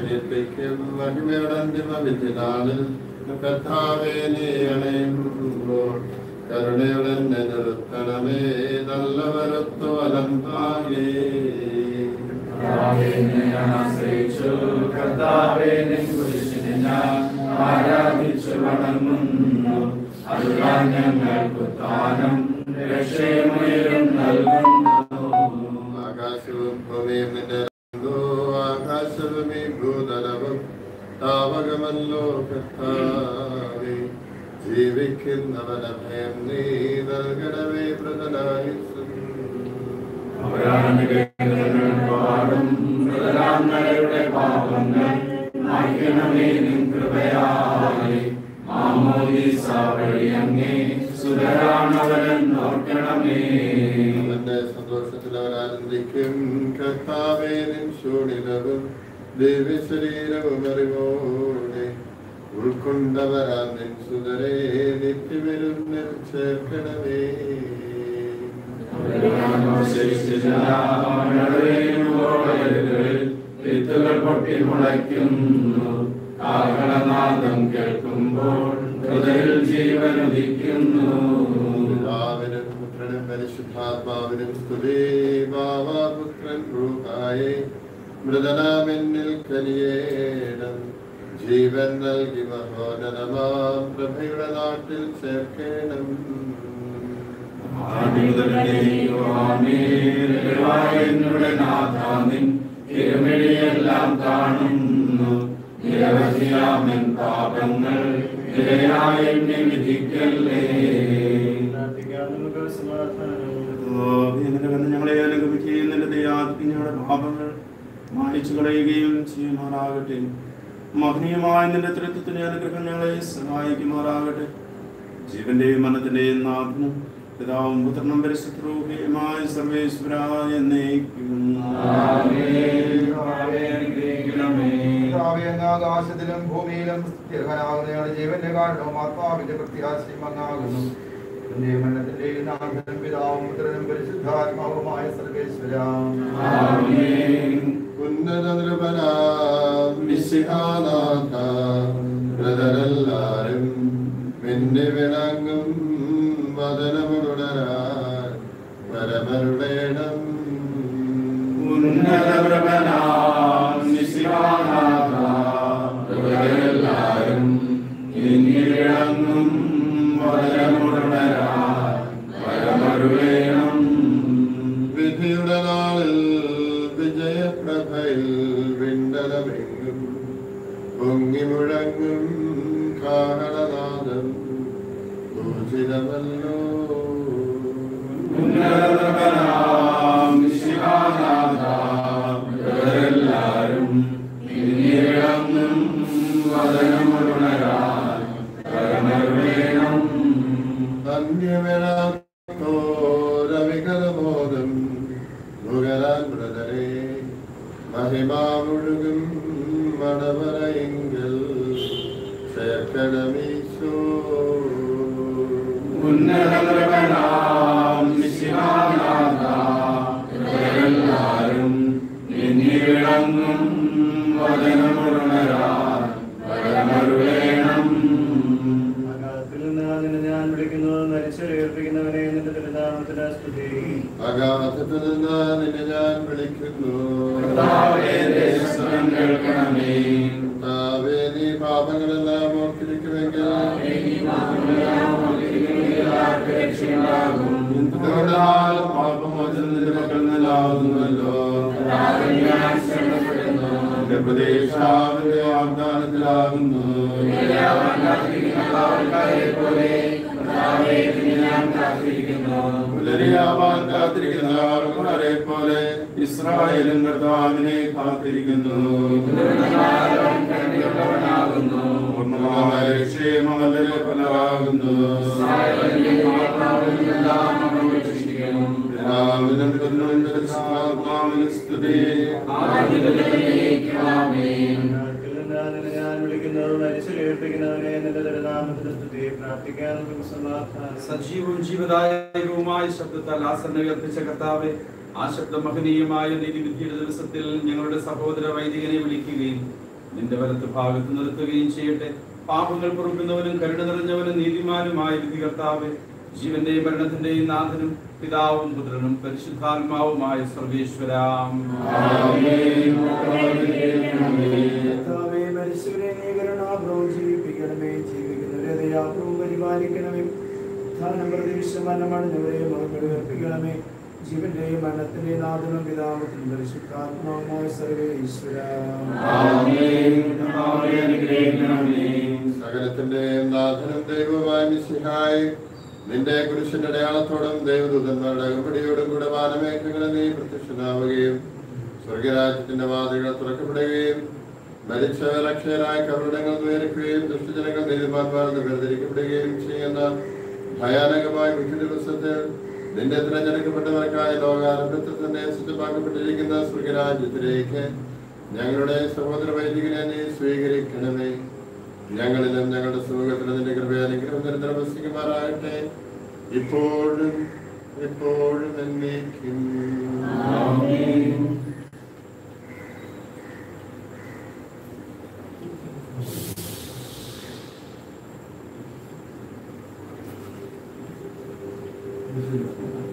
മഹരിപ്പിക്കും മഹിമയുടെ അന്തിമ വിധിനാളിൽ കർത്താവേ നീ അണയുമ്പോൾ കരുണയുടെ എന്നെ നിർത്തണമേ നല്ലവരത്തു അലന്താകേ ആരാധിച്ചു വണങ്ങുന്നു അതുകാൻ ഞങ്ങൾക്ക് താനം രക്ഷയുമേലും നൽകുന്നു ആകാശവും ഭൂമിയും നിന്റെ രംഗോ, ആകാശവും ഈ ഭൂതലവും താവകമല്ലോ കർത്താവേ ജീവിക്കുന്നവന ഭയം നീ നൽകണമേ മൃതനായുസ്സും പാടും മൃതരാങ്ങളുടെ പാപങ്ങൾ മായ്ക്കണമേ നിൻ കൃപയായി മാമോദീസ വഴി അങ്ങേ സുതരാണവരൻ ഓർക്കണമേ അവന്റെ സന്തോഷത്തിൽ അവൻ ആനന്ദിക്കും കർത്താവേ നിൻ ശൂണിലവും ദിവ്യ ശരീരവും അറിവോടെ ഉൾക്കൊണ്ടവരാൻ നിൻ സുതരേ നിത്യവിരുന്നിൽ ചേർക്കണമേ വിത്തുകൾ പൊട്ടി മുളയ്ക്കുന്നു കാഹളനാദം കേൾക്കുമ്പോൾ ഹൃദയിൽ ജീവൻ ഉദിക്കുന്നു പിതാവിനും പുത്രനും പരിശുദ്ധാത്മാവിനും സ്തുതി ബാവാപുത്രൻ റൂഹായെ മൃതനാമെന്നിൽ കനിയേണം ജീവൻ നൽകി മഹോനരമാം പ്രഭയുടെ നാട്ടിൽ ചേർക്കണം എന്നോട് നാഥാനിൻ തിരുമിഴിയെല്ലാം കാണുന്നു നിരവധിയാമൻ പാപങ്ങൾ നിരയായി എന്നെ വിധിക്കല്ലേ നിന്റെ കണ്ണ് ഞങ്ങളെ അനുഗമിക്കുകയും നിന്റെ ദയാദിക്ക് ഞങ്ങളുടെ പാപങ്ങൾ മായച്ചു കളയുകയും ചെയ്യുമാറാകട്ടെ മഹനീയമായ നിന്റെ തൃത്വത്തിന്റെ അനുഗ്രഹം ഞങ്ങളെ സഹായിക്കുമാറാകട്ടെ ജീവന്റെയും മനത്തിന്റെയും നാഥനും പിതാവും പുത്രനും പരിശുദ്ധമായ സർവേശ്വരായ എന്നേക്കും കർത്താവേ, അങ്ങ് ആകാശത്തിലും ഭൂമിയിലും സ്ഥിരനാകുന്ന ഞങ്ങളുടെ ജീവന്റെ കാരണവും ആത്മാവിന്റെ പ്രത്യാശയും അങ്ങാകുന്നു എന്റെ മരണത്തിന്റെയും നാഥനും പിതാവും പുത്രനും പരിശുദ്ധാത്മാവുമായ സർവേശ്വര ഉന്നത നൃപനാം മിശിഹാനാഥ ബ്രദരെല്ലാരും മിന്നി വിളങ്ങും വദനമുടരാൻ വരമരുടേണം എല്ലാരും എന്നിഴങ്ങും വരമരുളേണം വിധിയുടെ നാളിൽ വിജയപ്രഭയിൽ വിണ്ടലമെങ്ങും പൊങ്ങി മുഴങ്ങും കാഹളനാദം പൂജിതമല്ലോ എല്ലാരും എന്നിഴങ്ങും വദനമുണരാൻ വരമരുളേണം അന്യവിളക്കോരവികലബോധം മുകരാൻ ബ്രദരെ മഹിമാമുഴുകും മടവരയെങ്കിൽ ചേർക്കണമീശോ ഉന്നതനാം നിശിഹാനാഥ എല്ലാരും എന്നിഴങ്ങും വദനമുണരാൻ വരമരുളേണം ആകാശത്തിൽ നിന്ന് നിന്നെ ഞാൻ വിളിക്കുന്നത് മരിച്ചേർപ്പിക്കുന്നവനെ നിന്റെ തിരുനാമത്തിന് സ്തുതി അഗാധത്തിൽ നിന്ന് നിന്നെ ഞാൻ വിളിക്കുന്നു കർത്താവേ, ദേശസ്വരം കേൾക്കണമേ കർത്താവേ, നീ പാപങ്ങളെല്ലാം ഓർത്തിരിക്കുമെങ്കിൽ എന്തുകൊണ്ടാൽ പാപമോചനം നിന്റെ മക്കൾ നിലാകുന്നുവല്ലോ എന്റെ പ്രതീക്ഷ അവന്റെ വാഗ്ദാനത്തിലാകുന്നു പുലരിയാവാൻ കാത്തിരിക്കുന്നവരെ പോലെ ഇസ്രായേലും കർത്താവിനെ കാത്തിരിക്കുന്നു പൂർണ്ണമായ ക്ഷേമമല്ലേ ഫലമാകുന്നു പിതാവിനും പുത്രനും പരിശുദ്ധാത്മാവിനും സ്തുതി ആകാശത്തിൽ നിന്ന് നിന്നെ ഞാൻ വിളിക്കുന്നത് മരിച്ചേർപ്പിക്കുന്നവനെ നിന്റെ തിരുനാമത്തിന് സ്തുതി പ്രാർത്ഥിക്കാൻ നമുക്ക് സമാധാനം സജീവവും ജീവദായകവുമായ ശബ്ദത്താൽ ആസന്ന ഉയർപ്പിച്ച കർത്താവെ ആ ശബ്ദ മഹനീയമായ നീതിവിധിയുടെ ദിവസത്തിൽ ഞങ്ങളുടെ സഹോദര വൈദികനെ വിളിക്കുകയും നിന്റെ വലത്ത് ഭാഗത്ത് നിർത്തുകയും ചെയ്യട്ടെ പാപങ്ങൾ പൊറുക്കുന്നവനും കരുണ നിറഞ്ഞവനും നീതിമാനുമായ വിധികർത്താവെ ജീവന്റെയും മരണത്തിന്റെയും നാഥനും പിതാവും പുത്രനും പരിശുദ്ധാത്മാവുമായ സർവേശ്വരാം ആമേൻ. പ്രാർത്ഥിക്കണമേ. കർത്താവേ, മരിച്ചവരെ നീ കരുണാപൂർവ്വം ജീവിപ്പിക്കണമേ ജീവിക്കുന്നവരെ ദയാപൂർവ്വം പരിപാലിക്കണമേ ഉത്ഥാനം പ്രതീക്ഷ മരണമടഞ്ഞവരെ മറുപടി അർപ്പിക്കണമേ ജീവന്റെയും മരണത്തിന്റെയും നാഥനും പിതാമത്തിനും പരിശുദ്ധാത്മാവുമായ സർവേ ഈശ്വര ആമേൻ. കർത്താവേ, അനുഗ്രഹിക്കണമേ. സകലത്തിന്റെയും നാഥനും ദൈവമായ മിശിഹായി നിന്റെ കുരിശിന്റെ അടയാളത്തോടും ദൈവദൂതന്മാരുടെ അകമ്പടിയോടും കൂടെ വാനമേഘങ്ങളിൽ നീ പ്രത്യക്ഷനാവുകയും സ്വർഗരാജ്യത്തിന്റെ വാതിലുകൾ തുറക്കപ്പെടുകയും മരിച്ച ലക്ഷരായ കവൃടങ്ങൾ ഉയർക്കുകയും ദുഷ്ടജനങ്ങൾ നീതിമാന്മാരെന്ന് വേർതിരിക്കപ്പെടുകയും ചെയ്യുന്ന ഭയാനകമായ വിധി ദിവസത്തിൽ നിന്റെ തിരഞ്ഞെടുക്കപ്പെട്ടവർക്കായ ലോകാരംഭത്തിൽ തന്നെ സജ്ജമാക്കപ്പെട്ടിരിക്കുന്ന സ്വർഗരാജ്യത്തിലേക്ക് ഞങ്ങളുടെ സഹോദര വൈദികനെ നീ സ്വീകരിക്കണമേ ഞങ്ങളിലും ഞങ്ങളുടെ സമൂഹത്തിലും നിന്റെ കൃപയാനുഗ്രഹം നിരന്തരം വസിക്കുമാറാകട്ടെ ഇപ്പോഴും എപ്പോഴും എന്നേക്കും ആമേൻ. ഈശ്വര